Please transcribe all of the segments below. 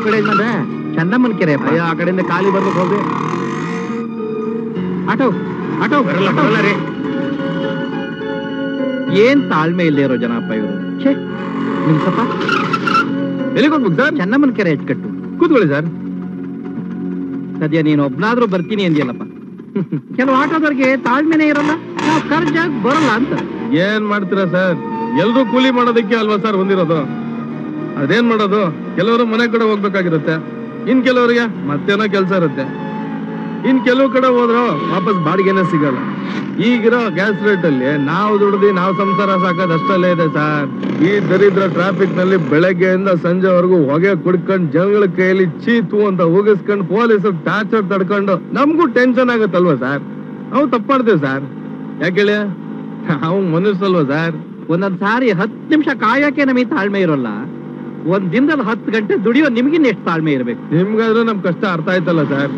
ಕಡೆಯಿಂದ ಬಂದೆ ಚಂದಮ್ಮನ ಕೆರೆ ಅಪ್ಪ. ಅಯ್ಯ ಆ ಕಡೆಯಿಂದ ಖಾಲಿ ಬರ್ಬೇಕು ಹೋಗಿ ಆಟೋ ಆಟೋ ಬರಲ್ಲ ಆಟೋ. ಬರಲ್ಲ ರೀ ಏನ್ ತಾಳ್ಮೆ ಇಲ್ಲದೆ ಇರೋ ಜನಪ್ಪ ಇವರು ಛೇ ನಿಮ್ಸಪ್ಪ ಎಲ್ಲಿಗೆ ಹೋಗ್ಬೇಕು ಸರ್ ಚನ್ನಮ್ಮನ ಕೆರೆ ಹೆಚ್ಚುಕಟ್ಟು ಕೂತ್ಕೊಳ್ಳಿ ಸರ್ ಸದ್ಯ ನೀನು ಒಬ್ನಾದ್ರೂ ಬರ್ತೀನಿ ಅಂದಿಯಲ್ಲಪ್ಪ ಕೆಲವು ಆಟೋದವ್ರಿಗೆ ತಾಳ್ಮೆನೇ ಇರಲ್ಲ ನಾವು ಕರ್ಜಾಗ ಬರಲ್ಲ ಅಂತ ಏನ್ ಮಾಡ್ತೀರಾ ಸರ್ ಎಲ್ರು ಕೂಲಿ ಮಾಡೋದಕ್ಕೆ ಅಲ್ವಾ ಸರ್ ಹೊಂದಿರೋದು ಅದೇನ್ ಮಾಡೋದು ಕೆಲವರು ಮನೆ ಕಡೆ ಹೋಗ್ಬೇಕಾಗಿರುತ್ತೆ ಇನ್ ಕೆಲವರಿಗೆ ಮತ್ತೇನೋ ಕೆಲಸ ಇರುತ್ತೆ ಇನ್ ಕೆಲವು ಕಡೆ ಹೋದ್ರು ವಾಪಸ್ ಬಾಡಿಗೆನೆ ಸಿಗಲ್ಲ ಈಗಿರೋ ಗ್ಯಾಸ್ ರೇಟ್ ಅಲ್ಲಿ ನಾವು ದುಡ್ದು ನಾವು ಸಂಸಾರ ಸಾಕೋದು ಅಷ್ಟಲ್ಲೇ ಇದೆ ಸರ್ ಈ ದರಿದ್ರ ಟ್ರಾಫಿಕ್ ನಲ್ಲಿ ಬೆಳಗ್ಗೆಯಿಂದ ಸಂಜೆವರೆಗೂ ಹೊಗೆ ಕುಡ್ಕೊಂಡು ಜನಗಳ ಕೈಯಲ್ಲಿ ಚೀತು ಅಂತ ಉಗಿಸ್ಕೊಂಡು ಪೊಲೀಸರು ಟಾರ್ಚರ್ ತಡ್ಕೊಂಡು ನಮಗೂ ಟೆನ್ಷನ್ ಆಗುತ್ತಲ್ವಾ ಸರ್ ನಾವು ತಪ್ಪು ಮಾಡ್ತೀವಿ ಸರ್ ಯಾಕೆ ಹೇಳಿ ನಾವು ಮನುಷ್ಯಲ್ವಾ ಸರ್ ಒಂದೊಂದ್ ಸಾರಿ ಹತ್ತು ನಿಮಿಷ ಕಾಯಕ್ಕೆ ನಮಗೆ ತಾಳ್ಮೆ ಇರೋಲ್ಲ ಒಂದ್ ದಿನದಲ್ಲಿ ಹತ್ತು ಗಂಟೆ ದುಡಿಯೋ ನಿಮ್ಗಿನ್ನ ಎಷ್ಟು ತಾಳ್ಮೆ ಇರ್ಬೇಕು ನಿಮ್ಗಾದ್ರೂ ನಮ್ ಕಷ್ಟ ಅರ್ಥ ಆಯ್ತಲ್ಲ ಸರ್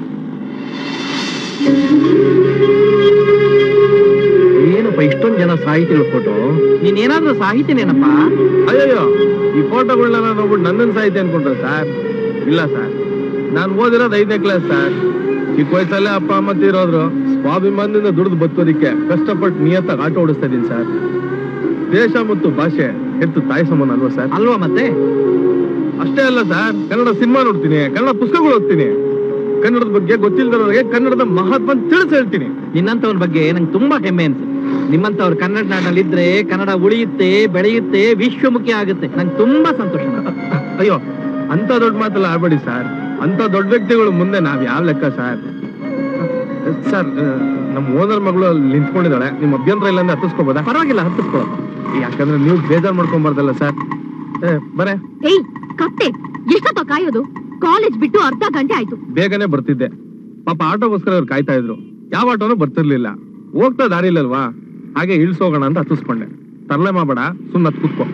ಏನಪ್ಪ ಇಷ್ಟೊಂದ್ ಜನ ಸಾಹಿತಿಗಳ ಫೋಟೋ ನೀನ್ ಏನಾದ್ರೂ ಸಾಹಿತಿನೇನಪ್ಪ ಅಯ್ಯಯ್ಯೋ ಈ ಫೋಟೋಗಳನ್ನ ನೋಡ್ಬಿಟ್ಟು ನನ್ನನ್ ಸಾಹಿತ್ಯ ಅನ್ಕೊಂಡ್ರ ಸರ್ ಇಲ್ಲ ಸರ್ ನಾನ್ ಓದಿರೋದು ಐದನೇ ಕ್ಲಾಸ್ ಸರ್ ಚಿಕ್ಕ ವಯಸ್ಸಲ್ಲೇ ಅಪ್ಪ ಅಮ್ಮ ತೀರೋದ್ರು ಸ್ವಾಭಿಮಾನದಿಂದ ದುಡಿದು ಬದುಕೋದಿಕ್ಕೆ ಕಷ್ಟಪಟ್ಟು ನಿಯತ್ತಾಗಿ ಆಟೋ ಓಡಿಸ್ತಾ ಇದೀನಿ ಸರ್ ದೇಶ ಮತ್ತು ಭಾಷೆ ಹೆತ್ತು ತಾಯಿ ಸಮಾನ ಅಲ್ವಾ ಸರ್ ಅಲ್ವಾ ಮತ್ತೆ ಅಷ್ಟೇ ಅಲ್ಲ ಸರ್ ಕನ್ನಡ ಸಿನಿಮಾ ನೋಡ್ತೀನಿ ಕನ್ನಡ ಪುಸ್ತಕಗಳು ಓದ್ತೀನಿ ಕನ್ನಡದ ಬಗ್ಗೆ ಗೊತ್ತಿಲ್ದವ್ರಿಗೆ ಕನ್ನಡದ ಮಹತ್ವ ತಿಳಿಸಿ ಹೇಳ್ತೀನಿ ನಿನ್ನಂತವನ ಬಗ್ಗೆ ನಂಗೆ ತುಂಬಾ ಹೆಮ್ಮೆ ಅನ್ಸುತ್ತೆ ನಿಮ್ಮಂತವ್ರು ಕನ್ನಡ ನಾಡಿನಲ್ಲಿ ಇದ್ರೆ ಕನ್ನಡ ಉಳಿಯುತ್ತೆ ಬೆಳೆಯುತ್ತೆ ವಿಶ್ವಮುಖಿ ಆಗುತ್ತೆ ನಂಗೆ ತುಂಬಾ ಸಂತೋಷ ಅಯ್ಯೋ ಅಂತ ದೊಡ್ಡ ಮಾತೆಲ್ಲ ಆಡ್ಬೇಡಿ ಸರ್ ಅಂತ ದೊಡ್ಡ ವ್ಯಕ್ತಿಗಳು ಮುಂದೆ ನಾವ್ ಯಾವ ಲೆಕ್ಕ ಸರ್ ಸರ್ ನಮ್ಮ ಓನರ್ ಮಗಳು ಅಲ್ಲಿ ನಿಂತ್ಕೊಂಡಿದ್ದಾಳೆ ನಿಮ್ ಅಭ್ಯಂತರ ಇಲ್ಲ ಅಂದ್ರೆ ಹತ್ತಿಸ್ಕೋಬೋದಾ ಪರವಾಗಿಲ್ಲ ಹತ್ತಿಸ್ಕೊಳ್ಳೋ ಯಾಕಂದ್ರೆ ನೀವು ಬೇಜಾರ್ ಮಾಡ್ಕೊಂಬಾರ್ದಲ್ಲ ಸರ್ ಬರೇ ಏಯ್ ಕತ್ತೆ ಎಷ್ಟಪ್ಪ ಕಾಯೋದು ಕಾಲೇಜ್ ಬಿಟ್ಟು ಅರ್ಧ ಗಂಟೆ ಆಯ್ತು ಬೇಗನೆ ಬರ್ತಿದ್ದೆ ಪಾಪ ಆಟೋಗೋಸ್ಕರ ಅವ್ರು ಕಾಯ್ತಾ ಇದ್ರು ಯಾವ ಆಟೋನು ಬರ್ತಿರ್ಲಿಲ್ಲ ಹೋಗ್ತಾ ದಾರಿ ಇಲ್ಲಲ್ವಾ ಹಾಗೆ ಇಳ್ಸೋಗೋಣ ಅಂತ ಹತ್ತಿಸ್ಕೊಂಡೆ ತರಲೆ ಮಾಡಬೇಡ ಸುಮ್ಮನೆ ಹತ್ ಕೂತ್ಕೋ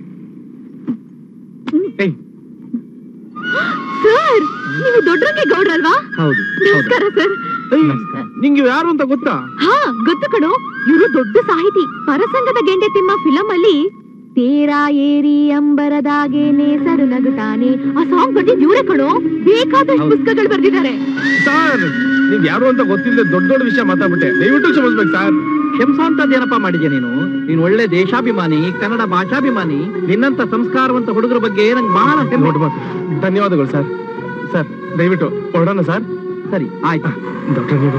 ಏಯ್ ಸರ್ ನೀವು ದೊಡ್ಡರಂಗೆ ಗೌಡ್ರಲ್ವಾ ಹೌದು ನಮಸ್ಕಾರ ಸರ್ ಏಯ್, ನಿಂಗೆ ಇವ್ ಯಾರು ಅಂತ ಗೊತ್ತಾ ಹಾ ಗೊತ್ತು ಕಣೋ ಇವರು ದೊಡ್ಡ ಸಾಹಿತಿ ಪರಸಂಗದ ಗೆಂಡೆ ತಿಮ್ಮ ಫಿಲಂ ಅಲ್ಲಿ ತೇರಾ ಏರಿ ಅಂಬರದಾಗೆ ನೇಸರು ನಗುತ್ತಾನೆ ಆ ಸಾಂಗ್ ಬರ್ದಿದ್ ಇವರೇ ಕಣೋ ಬೇಕಾದಷ್ಟು ಹೌದು. ಪುಸ್ತಕಗಳು ಬರ್ದಿದ್ದಾರೆ ಸರ್ ನೀವ್ ಯಾರು ಅಂತ ಗೊತ್ತಿಲ್ಲದೆ ದೊಡ್ಡ ದೊಡ್ಡ ವಿಷಯ ಮಾತಾಡ್ಬಿಟ್ಟೆ ದಯವಿಟ್ಟು ಕ್ಷಮಿಸ್ಬೇಕು ಸರ್ ಕ್ಷಮಿಸುವಂತದ್ದೇನಪ್ಪ ಮಾಡಿದ್ಯಾ ನೀನು ನೀನ್ ಒಳ್ಳೆ ದೇಶಾಭಿಮಾನಿ ಕನ್ನಡ ಭಾಷಾಭಿಮಾನಿ ನಿನ್ನಂತ ಸಂಸ್ಕಾರವಂತ ಹುಡುಗರ ಬಗ್ಗೆ ನಂಗೆ ಬಹಳ ಹೆಮ್ಮೆ ದೊಡ್ಡ ಮಾತು ಧನ್ಯವಾದಗಳು ಸರ್ ಸರ್ ದಯವಿಟ್ಟು ಹೊರಡೋಣ ಸರ್ ಸರಿ ಆಯ್ತು ಡಾಕ್ಟರ್ ನೀವು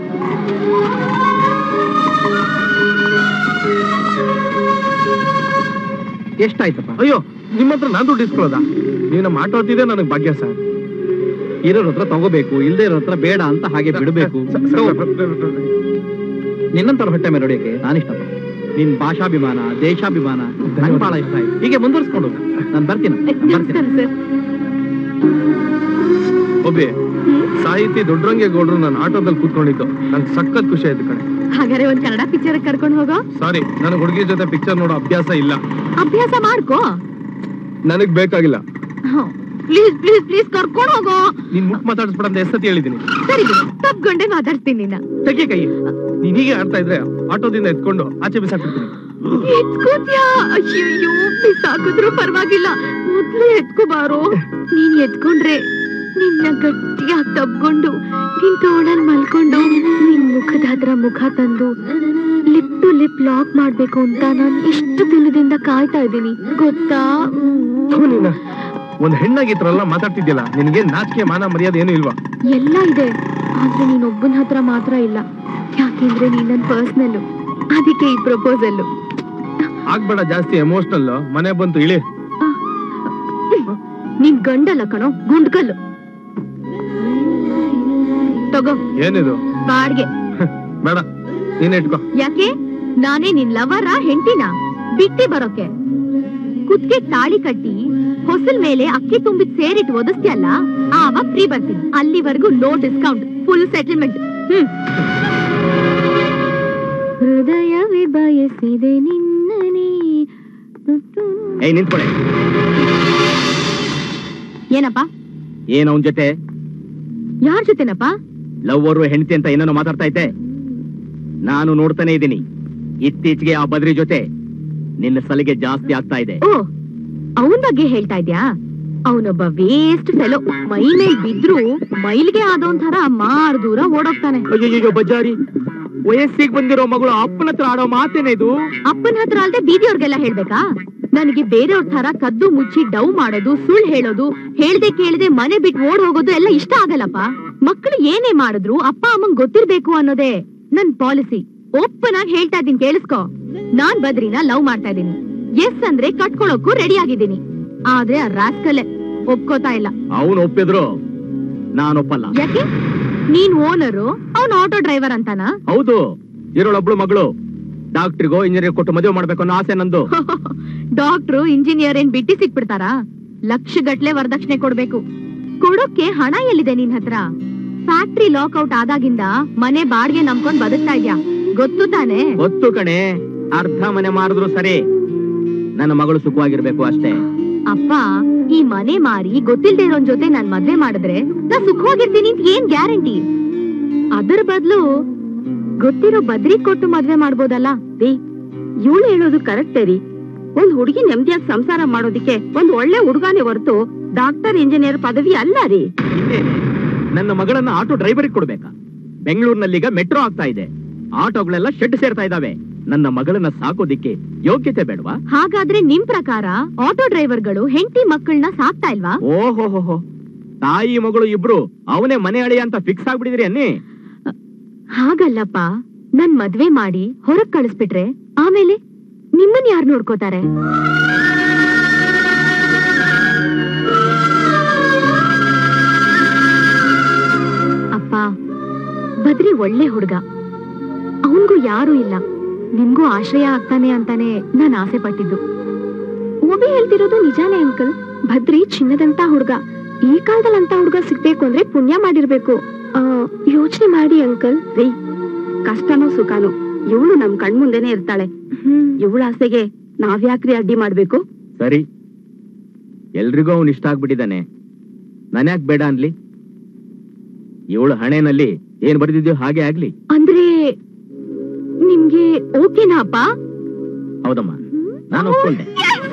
ಎಷ್ಟಾಯ್ತಪ್ಪ ಅಯ್ಯೋ ನಿಮ್ಮ ಹತ್ರ ನಾನು ದುಡ್ಡು ಇಸ್ಕೊಳ್ಳೋದಾ ನೀವು ನಮ್ಮ ಆಟೋ ಹತ್ತಿದೆ ನನಗೆ ಭಾಗ್ಯ ಸರ್ ಇರೋರ್ ಹತ್ರ ತಗೋಬೇಕು ಇಲ್ದೇ ಇರೋ ಹತ್ರ ಬೇಡ ಅಂತ ಹಾಗೆ ಬಿಡಬೇಕು ಸರ್, ಸರ್, ನಿನ್ನಂತರ ಹೊಟ್ಟೆ ಮೇಲೆ ಹೊಡೆಯಕ್ಕೆ ನಾನು ಇಷ್ಟಪಡ್ತೀನಿ ನಿನ್ ಭಾಷಾಭಿಮಾನ ದೇಶಾಭಿಮಾನ ನಂಗೆ ಬಹಳ ಇಷ್ಟ ಆಯ್ತು ಹೀಗೆ ಮುಂದುವರ್ಸ್ಕೊಂಡು ನಾನು ಬರ್ತೀನಿ ಬರ್ತೀನಿ ನಮಸ್ಕಾರ ಸರ್ ಒಬ್ಬೆ ಸಾಹಿತಿ ದೊಡ್ಡರಂಗೆ ಗೌಡ್ರು ನಾನು ಆಟೋದಲ್ಲಿ ಕೂತ್ಕೊಂಡಿದ್ದು ನಂಗೆ ಸಖತ್ ಖುಷಿ ಆಯ್ತು ಕಣೆ ಹಾಗಾದ್ರೆ ಒಂದ್ ಕನ್ನಡ ಪಿಕ್ಚರ್ ಕರ್ಕೊಂಡು ಹೋಗೋ ಸಾರಿ ನನಗೆ ಹುಡುಗಿ ಜೊತೆ ಪಿಕ್ಚರ್ ನೋಡೋ ಅಭ್ಯಾಸ ಇಲ್ಲ ಅಭ್ಯಾಸ ಮಾಡ್ಕೋ ನನಗ್ ಬೇಕಾಗಿಲ್ಲ ಪ್ಲೀಸ್ ಪ್ಲೀಸ್ ಪ್ಲೀಸ್ ಕರ್ಕೊಂಡು ಹೋಗೋ ನೀನ್ ಮುಟ್ ಮಾತಾಡಿಸ್ಬೇಡ ಅಂತ ಎಷ್ಟತಿ ಹೇಳಿದೀನಿ ಸರಿ ಬಿಡು ತಪ್ಕೊಂಡೆ ಮಾತಾಡ್ತೀನಿ ನಿನ್ನ ತೆಗಿ ಕೈ ನೀನ್ ಹೀಗೆ ಆಡ್ತಾ ಇದ್ರೆ ಆಟೋದಿಂದ ಎತ್ಕೊಂಡು ಆಚೆ ಬಿಸಾಕ್ಬಿಡ್ತೀನಿ ಎತ್ಕೋತ್ಯಾ ಅಯ್ಯಯ್ಯೋ ಬಿಸಾಕಿದ್ರು ಪರವಾಗಿಲ್ಲ ಮೊದ್ಲು ಎತ್ಕೋಬಾರೋ ನೀನ್ ಎತ್ಕೊಂಡ್ರೆ ನಿನ್ನ ಗಟ್ಟಿಯಾಗಿ ತಬ್ಕೊಂಡು ನಿನ್ ತೋಳಲ್ ಮಲ್ಕೊಂಡು ನಿನ್ ಮುಖದ ಹತ್ರ ಮುಖ ತಂದು ಲಿಪ್ ಟು ಲಿಪ್ ಲಾಕ್ ಮಾಡ್ಬೇಕು ಅಂತ ನಾನು ಎಷ್ಟು ದಿನದಿಂದ ಕಾಯ್ತಾ ಇದ್ದೀನಿ ಗೊತ್ತಾ ಥು ನೀನ. ಒಂದ್ ಹೆಣ್ಣಾಗಿ ಈ ತರ ಎಲ್ಲ ಮಾತಾಡ್ತಿದ್ಯಲ್ಲ ನಿನ್ಗೆ ನಾಚಿಕೆ ಮಾನ ಮರ್ಯಾದೆ ಏನು ಇಲ್ವಾ ಎಲ್ಲ ಇದೆ ಆದ್ರೆ ನೀನ್ ಒಬ್ಬನ ಹತ್ರ ಮಾತ್ರ ಇಲ್ಲ ಯಾಕೆಂದ್ರೆ ನೀನ್ ನನ್ ಪರ್ಸನಲ್ ಅದಕ್ಕೆ ಈ ಪ್ರಪೋಸಲ್ ಆಗ್ಬೇಡ ಜಾಸ್ತಿ ಎಮೋಷನಲ್ ಮನೆ ಬಂತು ಇಳಿ ನೀನ್ ಗಂಡಲ್ಲ ಕಣೋ ಗುಂಡ್ಕಲ್ಲು ತಗೋ ಏನಿದು ಬಾಡ್ಗೆ ಬೇಡ ನೀನೇ ಇಟ್ಕೋ ಯಾಕೆ ನಾನೇ ನಿನ್ ಲವರ ಹೆಂಡತಿನ ಬಿಟ್ಟಿ ಬರೋಕೆ ಕುತ್ಗೆ ತಾಳಿ ಕಟ್ಟಿ ಹೊಸಲ್ ಮೇಲೆ ಅಕ್ಕಿ ತುಂಬಿದ್ ಸೇರಿಟ್ ಒದಸ್ತಿಯಲ್ಲ ಆವಾಗ ಫ್ರೀ ಬರ್ತೀನಿ ಅಲ್ಲಿವರೆಗೂ no discount full settlement hmm ಹೃದಯವೇ ಬಯಸಿದೆ ನಿನ್ನನೇ ಏಯ್ ನಿಂತ್ಕೊಳ್ಳಿ ಏನಪ್ಪ ಏನ್ ಅವನ್ ಜೊತೆ ಯಾರ್ ಜೊತೆನಪ್ಪ ಲವ್ವರು ಹೆಂಡತಿ ಅಂತ ಏನೇನೋ ಮಾತಾಡ್ತಾ ಇದ್ದೆ ನಾನು ನೋಡ್ತಾನೆ ಇದ್ದೀನಿ ಇತ್ತೀಚೆಗೆ ಆ ಬದ್ರಿ ಜೊತೆ ನಿನ್ನ ಸಲಿಗೆ ಜಾಸ್ತಿ ಆಗ್ತಾ ಇದೆ ಓ ಅವನ್ ಬಗ್ಗೆ ಹೇಳ್ತಾ ಇದ್ಯಾ ಅವನೊಬ್ಬ ವೇಸ್ಟ್ ಫೆಲೋ ಮೈ ಮೇಲ್ ಬಿದ್ರು ಮೈಲ್ಗೆ ಆದೋನ್ ತರ ಮಾರ್ ದೂರ ಓಡೋಗ್ತಾನೆ ಅಯ್ಯಯ್ಯೋ ಬಜಾರಿ ವಯಸ್ಸಿಗೆ ಬಂದಿರೋ ಮಗಳು ಅಪ್ಪನ ಹತ್ರ ಆಡೋ ಮಾತೇನೆ ಇದು ಅಪ್ಪನ ಹತ್ರ ಅಲ್ದೆ ಬೀದಿಯವ್ರಿಗೆಲ್ಲ ಹೇಳ್ಬೇಕಾ ನನಗೆ ಬೇರೆಯವ್ರ ತರ ಕದ್ದು ಮುಚ್ಚಿ ಡವ್ ಮಾಡೋದು ಸುಳ್ಳು ಹೇಳೋದು ಹೇಳ್ದೆ ಕೇಳದೆ ಮನೆ ಬಿಟ್ಟು ಓಡ್ ಹೋಗೋದು ಎಲ್ಲ ಇಷ್ಟ ಆಗಲ್ಲಪ್ಪ ಮಕ್ಕಳು ಏನೇ ಮಾಡಿದ್ರು ಅಪ್ಪ ಅಮ್ಮಂಗ್ ಗೊತ್ತಿರ್ಬೇಕು ಅನ್ನೋದೇ ನನ್ ಪಾಲಿಸಿ ಓಪನ್ ಆಗಿ ಹೇಳ್ತಾ ಇದೀನಿ ಕೇಳಿಸ್ಕೊ ನಾನ್ ಬದ್ರಿನ ಲವ್ ಮಾಡ್ತಾ ಇದೀನಿ ಎಸ್ ಅಂದ್ರೆ ಕಟ್ಕೊಳಕ್ಕೂ ರೆಡಿ ಆಗಿದ್ದೀನಿ ಆದ್ರೆ ಆ ರಾಸ್ಕಲೆ ಒಪ್ಕೋತಾ ಇಲ್ಲ ಅವನು ಒಪ್ಪಿದ್ರು ನಾನೊಪ್ಪಲ್ಲ ಯಾಕೆ ನೀನ್ ಓನರು ಅವ್ನ್ ಆಟೋ ಡ್ರೈವರ್ ಅಂತಾನ ಹೌದು ಇರೋಳೊಬ್ಳು ಮಗಳು ಡಾಕ್ಟ್ರಿಗೋ ಇಂಜಿನಿಯರ್ ಕೊಟ್ಟು ಮದುವೆ ಮಾಡ್ಬೇಕು ಅನ್ನೋ ಆಸೆ ನಂದು ಡಾಕ್ಟ್ರು ಇಂಜಿನಿಯರ್ ಏನ್ ಬಿಟ್ಟಿ ಸಿಕ್ಬಿಡ್ತಾರಾ ಲಕ್ಷ ಗಟ್ಲೆ ವರದಕ್ಷಿಣೆ ಕೊಡ್ಬೇಕು ಕೊಡೋಕೆ ಹಣ ಎಲ್ಲಿದೆ ನಿನ್ ಹತ್ರ ಫ್ಯಾಕ್ಟ್ರಿ ಲಾಕ್ಔಟ್ ಆದಾಗಿಂದ ಮನೆ ಬಾಡಿಗೆ ನಂಬ್ಕೊಂಡ್ ಬದುಕ್ತಾ ಇದ್ಯಾ ಗೊತ್ತು ತಾನೆ ಗೊತ್ತು ಕಣೆ ಅರ್ಧ ಮನೆ ಮಾರಿದ್ರು ಸರಿ ನನ್ನ ಮಗಳು ಸುಖವಾಗಿರ್ಬೇಕು ಅಷ್ಟೇ ಅಪ್ಪ ಈ ಮನೆ ಮಾರಿ ಗೊತ್ತಿಲ್ದೇ ಇರೋನ್ ಜೊತೆ ನಾನ್ ಮದ್ವೆ ಮಾಡಿದ್ರೆ ನಾ ಸುಖವಾಗಿರ್ತೀನಿ ಅಂತ ಏನ್ ಗ್ಯಾರಂಟಿ ಅದರ ಬದ್ಲು ಗೊತ್ತಿರೋ ಬದ್ರಿ ಕೊಟ್ಟು ಮದ್ವೆ ಮಾಡ್ಬೋದಲ್ಲ ರೀ ಇವಳು ಹೇಳೋದು ಕರೆಕ್ಟ್ ರೀ ಒಂದ್ ಹುಡುಗಿ ನೆಮ್ಮದಿಯಾಗಿ ಸಂಸಾರ ಮಾಡೋದಿಕ್ಕೆ ಒಂದ್ ಒಳ್ಳೆ ಹುಡುಗಾನೆ ಹೊರತು ಡಾಕ್ಟರ್ ಇಂಜಿನಿಯರ್ ಪದವಿ ಅಲ್ಲ ರೀ ಇನ್ನೇನೆ ನನ್ನ ಮಗಳನ್ನ ಆಟೋ ಡ್ರೈವರಿಗೆ ಕೊಡ್ಬೇಕಾ ಬೆಂಗಳೂರಿನಲ್ಲೀಗ ಮೆಟ್ರೋ ಆಗ್ತಾ ಇದೆ ಆಟೋಗಳೆಲ್ಲ ಶೆಡ್ ಸೇರ್ತಾ ಇದಾವೆ ನನ್ನ ಮಗಳನ್ನ ಸಾಕೋದಿಕ್ಕೆ ಯೋಗ್ಯತೆ ಬೇಡವಾ ಹಾಗಾದ್ರೆ ನಿಮ್ ಪ್ರಕಾರ ಆಟೋ ಡ್ರೈವರ್ಗಳು ಹೆಂಡತಿ ಮಕ್ಕಳನ್ನ ಸಾಕ್ತಾ ಇಲ್ವಾ ಓಹೋ ತಾಯಿ ಮಗಳು ಇಬ್ರು ಅವನೇ ಮನೆ ಅಳಿಯ ಅಂತ ಫಿಕ್ಸ್ ಆಗ್ಬಿಟ್ಟಿದ್ರಿ ಅನ್ನಿ ಹಾಗಲ್ಲಪ್ಪ ನನ್ ಮದ್ವೆ ಮಾಡಿ ಹೊರಗ್ ಕಳಿಸ್ಬಿಟ್ರೆ ಆಮೇಲೆ ನಿಮ್ಮನ್ ಯಾರು ನೋಡ್ಕೋತಾರೆ ಅಪ್ಪ ಬದ್ರಿ ಒಳ್ಳೆ ಹುಡ್ಗ ಅವನ್ಗೂ ಯಾರೂ ಇಲ್ಲ ನಿಮ್ಗೂ ಆಶ್ರಯ ಆಗ್ತಾನೆ ಅಂತಾನೆ ನಾನ್ ಆಸೆ ಪಟ್ಟಿದ್ದು ಓಬಿ ಹೇಳ್ತಿರೋದು ನಿಜಾನೇ ಅಂಕಲ್ ಭದ್ರಿ ಚಿನ್ನದಂತ ಹುಡ್ಗ ಈ ಕಾಲದಲ್ಲಿ ಅಂತ ಹುಡ್ಗ ಸಿಗ್ಬೇಕು ಅಂದ್ರೆ ಪುಣ್ಯ ಮಾಡಿರ್ಬೇಕು ಯೋಚನೆ ಮಾಡಿ ಅಂಕಲ್ ರೀ ಕಷ್ಟನೋ ಸುಖನೋ ಇವಳು ನಮ್ ಕಣ್ಮುಂದೆನೆ ಇರ್ತಾಳೆ ಇವಳ ಆಸೆಗೆ ನಾವ್ಯಾಕ್ರಿ ಅಡ್ಡಿ ಮಾಡ್ಬೇಕು ಸರಿ ಎಲ್ರಿಗೂ ಅವನ್ ಇಷ್ಟ ಆಗ್ಬಿಟ್ಟಿದ್ದಾನೆ ನಾನ್ಯಾಕ್ ಬೇಡ ಅನ್ಲಿ ಇವಳು ಹಣೆನಲ್ಲಿ ಏನ್ ಬರೆದಿದ್ಯೋ ಹಾಗೆ ಆಗ್ಲಿ ಅಂದ್ರೆ ನಿಮ್ಗೆ ಓಕೆನಾ ಅಪ್ಪ ಹೌದಮ್ಮ ನಾನು ಒಪ್ಕೊಂಡೆ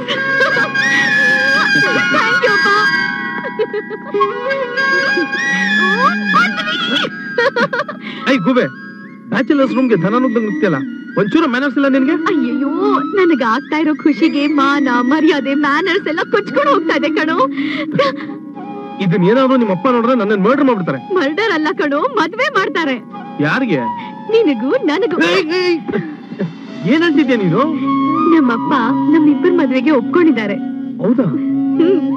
Thank you, ಅಪ್ಪ. ಐ ಗುಬೆ ಬ್ಯಾಚುಲರ್ಸ್ ರೂಮ್ಗೆ ಧನ ನುಗ್ದಂಗ್ ನುಗ್ತಿಯಲ್ಲ ಒಂಚೂರು ಮ್ಯಾನರ್ಸ್ ಇಲ್ಲ ನಿನ್ಗೆ ಅಯ್ಯಯ್ಯೋ ನನಗ ಆಗ್ತಾ ಇರೋ ಖುಷಿಗೆ ಮಾನ ಮರ್ಯಾದೆ ಮ್ಯಾನರ್ಸ್ ಎಲ್ಲ ಕೊಚ್ಕೊಂಡು ಹೋಗ್ತಾ ಇದೆ ಕಣೋ ಇದನ್ನ ಏನಾದ್ರು ನಿಮ್ಮ ಅಪ್ಪ ನೋಡಿದ್ರೆ ನನ್ನ ಮರ್ಡರ್ ಮಾಡ್ಬಿಡ್ತಾರೆ ಮರ್ಡರ್ ಅಲ್ಲ ಕಣೋ ಮದ್ವೆ ಮಾಡ್ತಾರೆ ಯಾರಿಗೆ ನಿನಗೂ ನನಗೂ ಏನಂತಿದ್ಯಾ ನೀನು ನಮ್ಮಪ್ಪ ನಮ್ಮಿಬ್ಬರ ಮದ್ವೆಗೆ ಒಪ್ಕೊಂಡಿದ್ದಾರೆ ಹೌದಾ ಹ್ಮ್